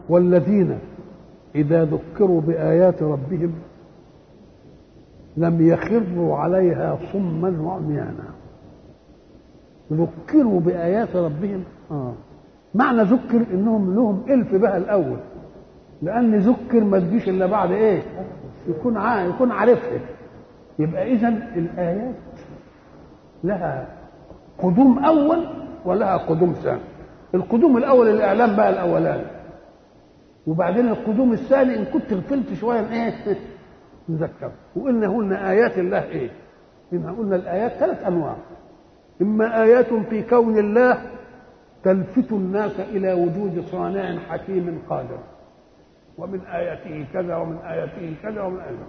والذين إذا ذكروا بآيات ربهم لم يخروا عليها صما وعميانا ذكروا بآيات ربهم آه. معنى ذكر انهم لهم الف بها الاول لان ذكر ما تجيش الا بعد ايه يكون ع... يكون عارفها يبقى اذا الايات لها قدوم اول ولها قدوم ثاني القدوم الاول الاعلام بقى الاولاني وبعدين القدوم الثاني ان كنت غفلت شويه ايه نذكر وقلنا قلنا ايات الله ايه هنا قلنا الايات ثلاث انواع اما ايات في كون الله تلفت الناس الى وجود صانع حكيم قادر ومن اياته كذا ومن اياته كذا ومن اياته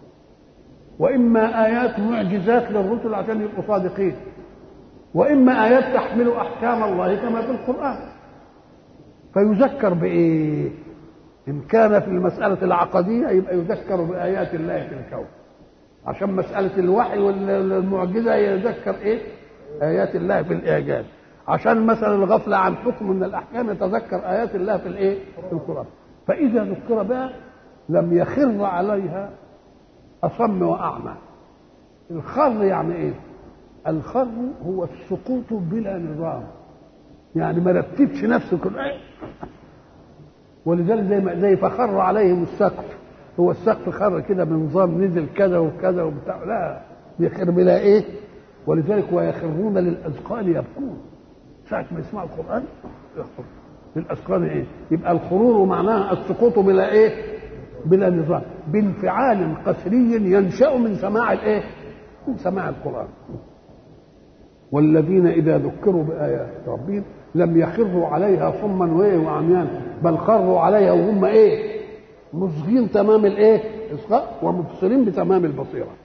واما ايات معجزات للرسل عشان يبقوا صادقين واما ايات تحمل احكام الله كما في القران فيذكر بايه ان كان في المساله العقديه يبقى يذكر بايات الله في الكون عشان مساله الوحي والمعجزه يذكر ايه ايات الله في الاعجاز عشان مثلا الغفله عن حكم من الاحكام يتذكر ايات الله في الايه في القران فاذا ذكر بها لم يخر عليها اصم واعمى الخر يعني ايه الخر هو السقوط بلا نظام يعني ما رتبش نفسه كل ايه ولذلك زي ما زي فخر عليهم السقف هو السقف خر كده بنظام نزل كذا وكذا وبتاع لا بيخر بلا ايه ولذلك ويخرون للاذقان يبكون ساعة ما يسمعوا القرآن يخر للأذقان إيه؟ يبقى الخرور معناها السقوط بلا إيه؟ بلا نظام بانفعال قسري ينشأ من سماع الإيه؟ من سماع القرآن والذين إذا ذكروا بآيات ربهم لم يخروا عليها صما وإيه وعميانا بل خروا عليها وهم إيه؟ مصغين تمام الإيه؟ إصغاء ومبصرين بتمام البصيرة